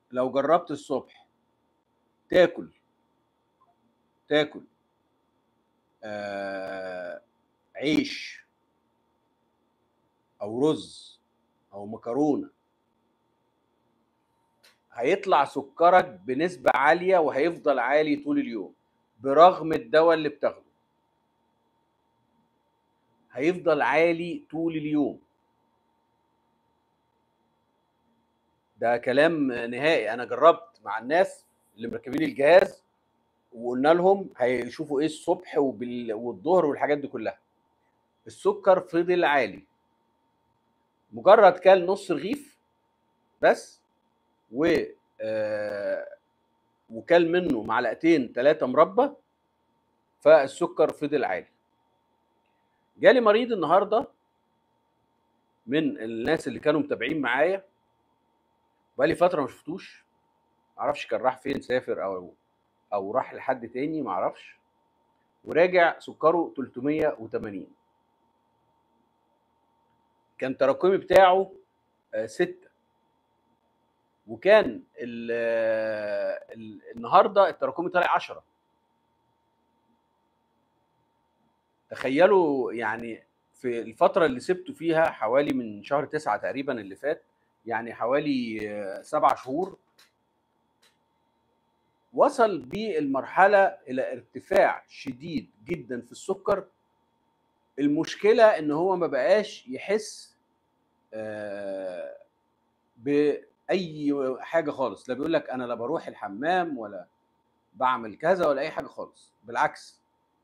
لو جربت الصبح تاكل تاكل آه عيش او رز او مكرونه هيطلع سكرك بنسبه عاليه وهيفضل عالي طول اليوم برغم الدواء اللي بتاخده هيفضل عالي طول اليوم ده كلام نهائي انا جربت مع الناس اللي مركبين الجهاز وقلنا لهم هيشوفوا ايه الصبح وبال... والظهر والحاجات دي كلها السكر فضل عالي مجرد كل نص رغيف بس و آه وكل منه معلقتين ثلاثة مربى فالسكر فضل عالي جالي مريض النهارده من الناس اللي كانوا متابعين معايا بقالي فتره ما شفتوش معرفش كان راح فين سافر او او راح لحد تاني معرفش وراجع سكره 380 كان التراكمي بتاعه آه، ستة وكان ال ال النهارده التراكمي طالع 10 تخيلوا يعني في الفترة اللي سبته فيها حوالي من شهر تسعة تقريبا اللي فات يعني حوالي آه، سبع شهور وصل بالمرحلة إلى ارتفاع شديد جدا في السكر المشكلة إن هو ما بقاش يحس آه، بأي حاجة خالص لا بيقول لك أنا لا بروح الحمام ولا بعمل كذا ولا أي حاجة خالص بالعكس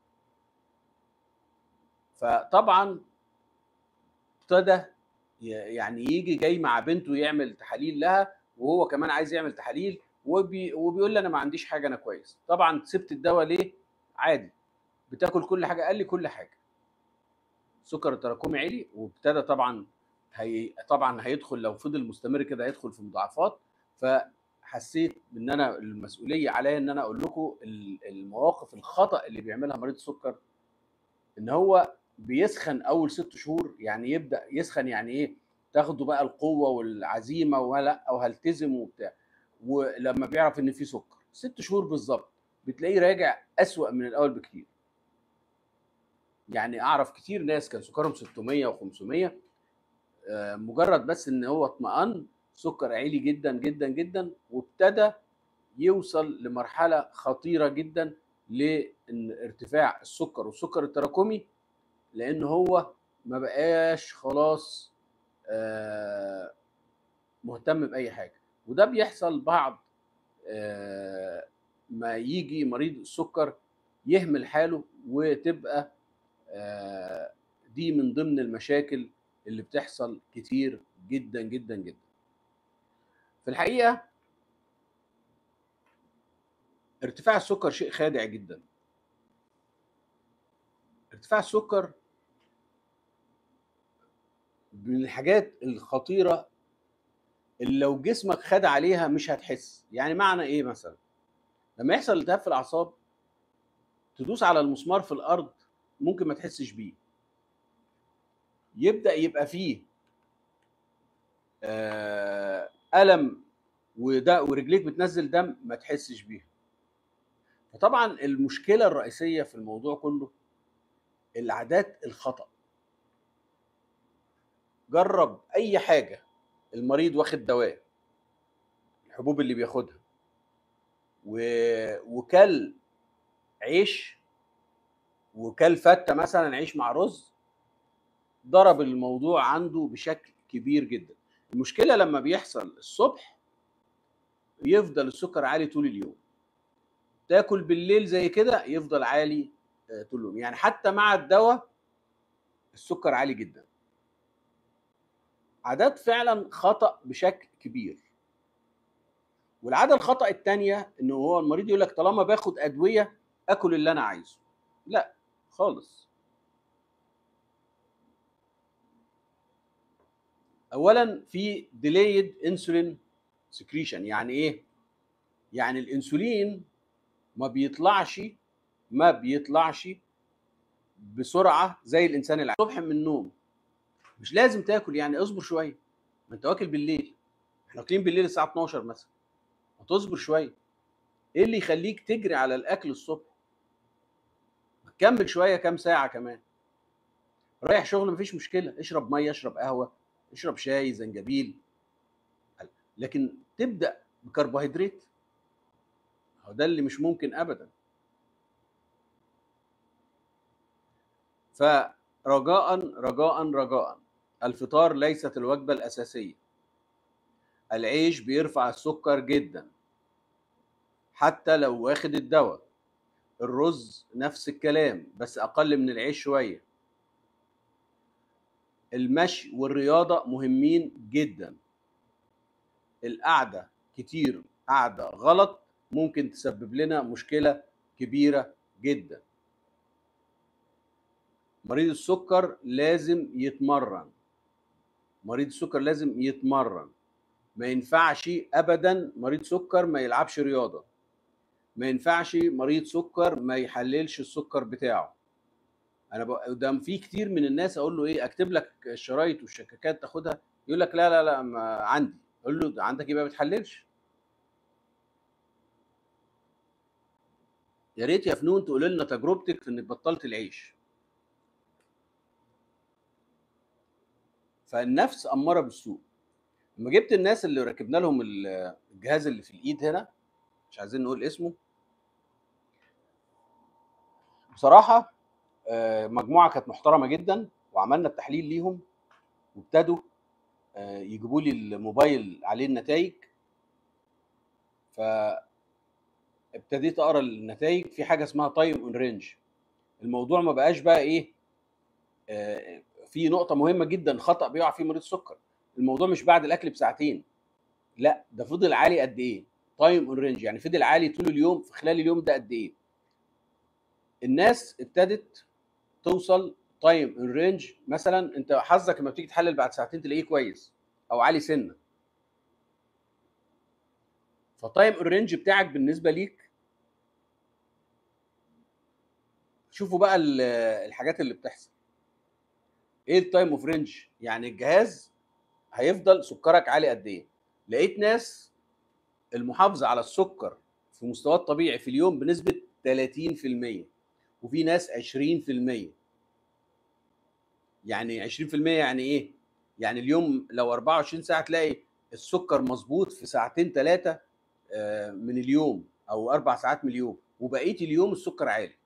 فطبعا ابتدى ي- يعني يجي جاي مع بنته يعمل تحاليل لها وهو كمان عايز يعمل تحاليل وبي وبيقول لي انا ما عنديش حاجه انا كويس طبعا سبت الدواء ليه عادي بتاكل كل حاجه قال لي كل حاجه سكر التراكمي عالي وابتدى طبعا هي طبعا هيدخل لو فضل مستمر كده هيدخل في مضاعفات فحسيت ان انا المسؤوليه عليا ان انا اقول لكم ال- المواقف الخطا اللي بيعملها مريض السكر ان هو بيسخن اول ست شهور يعني يبدا يسخن يعني ايه تاخده بقى القوه والعزيمه ولا وهلتزم وبتاع ولما بيعرف ان في سكر ست شهور بالظبط بتلاقيه راجع اسوأ من الاول بكتير يعني اعرف كتير ناس كان سكرهم 600 و500 مجرد بس ان هو اطمئن سكر عالي جدا جدا جدا وابتدى يوصل لمرحله خطيره جدا لان ارتفاع السكر والسكر التراكمي لان هو ما بقاش خلاص آه، مهتم باي حاجه وده بيحصل بعد آه، ما يجي مريض السكر يهمل حاله وتبقى آه، دي من ضمن المشاكل اللي بتحصل كتير جدا جدا جدا في الحقيقه ارتفاع السكر شيء خادع جدا ارتفاع السكر من الحاجات الخطيره اللي لو جسمك خد عليها مش هتحس يعني معنى ايه مثلا لما يحصل التهاب في الاعصاب تدوس على المسمار في الارض ممكن ما تحسش بيه يبدا يبقى فيه آه، الم وده ورجليك بتنزل دم ما تحسش بيها فطبعا المشكله الرئيسيه في الموضوع كله العادات الخطا جرب اي حاجه المريض واخد دواء الحبوب اللي بياخدها و... وكل عيش وكل فته مثلا عيش مع رز ضرب الموضوع عنده بشكل كبير جدا المشكله لما بيحصل الصبح يفضل السكر عالي طول اليوم تاكل بالليل زي كده يفضل عالي آه، طول اليوم يعني حتى مع الدواء السكر عالي جدا عادات فعلا خطا بشكل كبير والعاده الخطا الثانيه ان هو المريض يقول لك طالما باخد ادويه اكل اللي انا عايزه لا خالص اولا في delayed insulin secretion يعني ايه يعني الانسولين ما بيطلعش ما بيطلعش بسرعه زي الانسان العادي الصبح من النوم مش لازم تاكل يعني اصبر شويه ما انت واكل بالليل احنا واكلين بالليل الساعه 12 مثلا هتصبر شويه ايه اللي يخليك تجري على الاكل الصبح كمل شويه كام ساعه كمان رايح شغل مفيش مشكله اشرب ميه اشرب قهوه اشرب شاي زنجبيل لكن تبدا بكربوهيدرات هو ده اللي مش ممكن ابدا فرجاء رجاء رجاء الفطار ليست الوجبه الاساسيه العيش بيرفع السكر جدا حتى لو واخد الدواء الرز نفس الكلام بس اقل من العيش شويه المشي والرياضه مهمين جدا القعده كتير قعده غلط ممكن تسبب لنا مشكله كبيره جدا مريض السكر لازم يتمرن مريض السكر لازم يتمرن ما ينفعش ابدا مريض سكر ما يلعبش رياضه ما ينفعش مريض سكر ما يحللش السكر بتاعه انا قدام في كتير من الناس اقول له ايه اكتب لك الشرايط والشكاكات تاخدها يقول لك لا لا لا ما عندي اقول له عندك ايه ما بتحللش يا ريت يا فنون تقول لنا تجربتك في انك بطلت العيش فالنفس اماره بالسوء لما جبت الناس اللي ركبنا لهم الجهاز اللي في الايد هنا مش عايزين نقول اسمه بصراحه مجموعه كانت محترمه جدا وعملنا التحليل ليهم وابتدوا يجيبوا لي الموبايل عليه النتائج ف ابتديت اقرا النتائج في حاجه اسمها تايم اون رينج الموضوع ما بقاش بقى ايه في نقطه مهمه جدا خطا بيقع فيه مريض السكر الموضوع مش بعد الاكل بساعتين لا ده فضل عالي قد ايه تايم اون رينج يعني فضل عالي طول اليوم في خلال اليوم ده قد ايه الناس ابتدت توصل تايم ان رينج مثلا انت حظك لما بتيجي تحلل بعد ساعتين تلاقيه كويس او عالي سنه فتايم الرينج بتاعك بالنسبه ليك شوفوا بقى الحاجات اللي بتحصل ايه التايم اوف رينج يعني الجهاز هيفضل سكرك عالي قد ايه لقيت ناس المحافظه على السكر في مستواه الطبيعي في اليوم بنسبه 30% وفي ناس 20% يعني 20% يعني ايه يعني اليوم لو 24 ساعه تلاقي السكر مظبوط في ساعتين ثلاثه من اليوم او اربع ساعات من اليوم وبقيه اليوم السكر عالي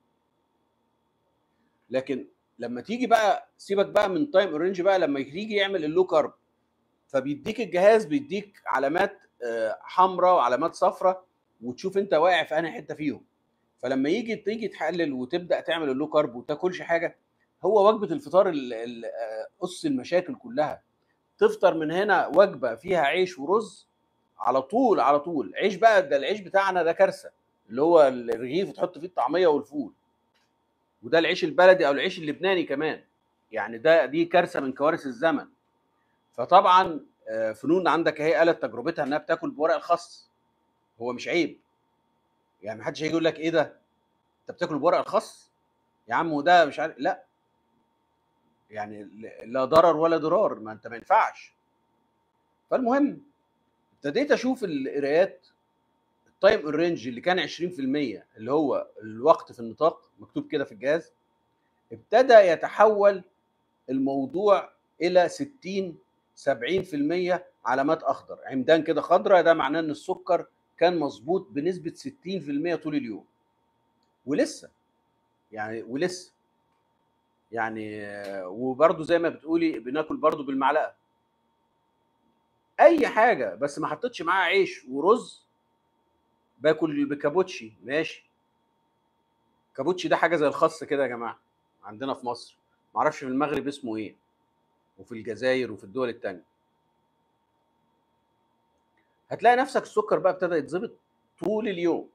لكن لما تيجي بقى سيبك بقى من تايم اورنج بقى لما يجي يعمل اللو كارب فبيديك الجهاز بيديك علامات حمراء وعلامات صفراء وتشوف انت واقع في انهي حته فيهم فلما يجي تيجي تحلل وتبدا تعمل اللو كارب وتاكلش حاجه هو وجبه الفطار قص المشاكل كلها تفطر من هنا وجبه فيها عيش ورز على طول على طول عيش بقى ده العيش بتاعنا ده كارثه اللي هو الرغيف وتحط فيه الطعميه والفول وده العيش البلدي او العيش اللبناني كمان يعني ده دي كارثه من كوارث الزمن فطبعا فنون عندك اهي قالت تجربتها انها بتاكل بورق الخس هو مش عيب يعني محدش هيجي يقول لك ايه ده انت بتاكل بورق الخس يا عم وده مش عارف لا يعني لا ضرر ولا ضرار ما انت ما ينفعش فالمهم ابتديت اشوف القرايات التايم الرينج اللي كان 20% اللي هو الوقت في النطاق مكتوب كده في الجهاز ابتدى يتحول الموضوع الى 60 70% علامات اخضر عمدان كده خضراء ده معناه ان السكر كان مظبوط بنسبه 60% طول اليوم ولسه يعني ولسه يعني وبرده زي ما بتقولي بناكل برده بالمعلقه اي حاجه بس ما حطيتش معاها عيش ورز باكل بكابوتشي ماشي كابوتشي ده حاجه زي الخس كده يا جماعه عندنا في مصر معرفش في المغرب اسمه ايه وفي الجزائر وفي الدول التانية هتلاقي نفسك السكر بقى ابتدى يتظبط طول اليوم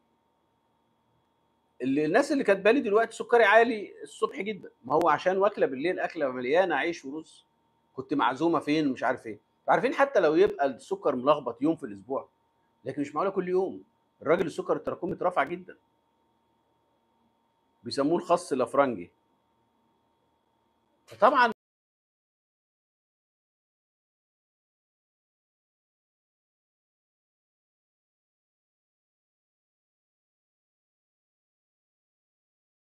اللي الناس اللي كاتبه لي دلوقتي سكري عالي الصبح جدا ما هو عشان واكله بالليل اكله مليانه عيش ورز كنت معزومه فين ومش عارف ايه عارفين حتى لو يبقى السكر ملخبط يوم في الاسبوع لكن مش معقوله كل يوم الراجل السكر التراكمي اترفع جدا بيسموه الخص الافرنجي فطبعا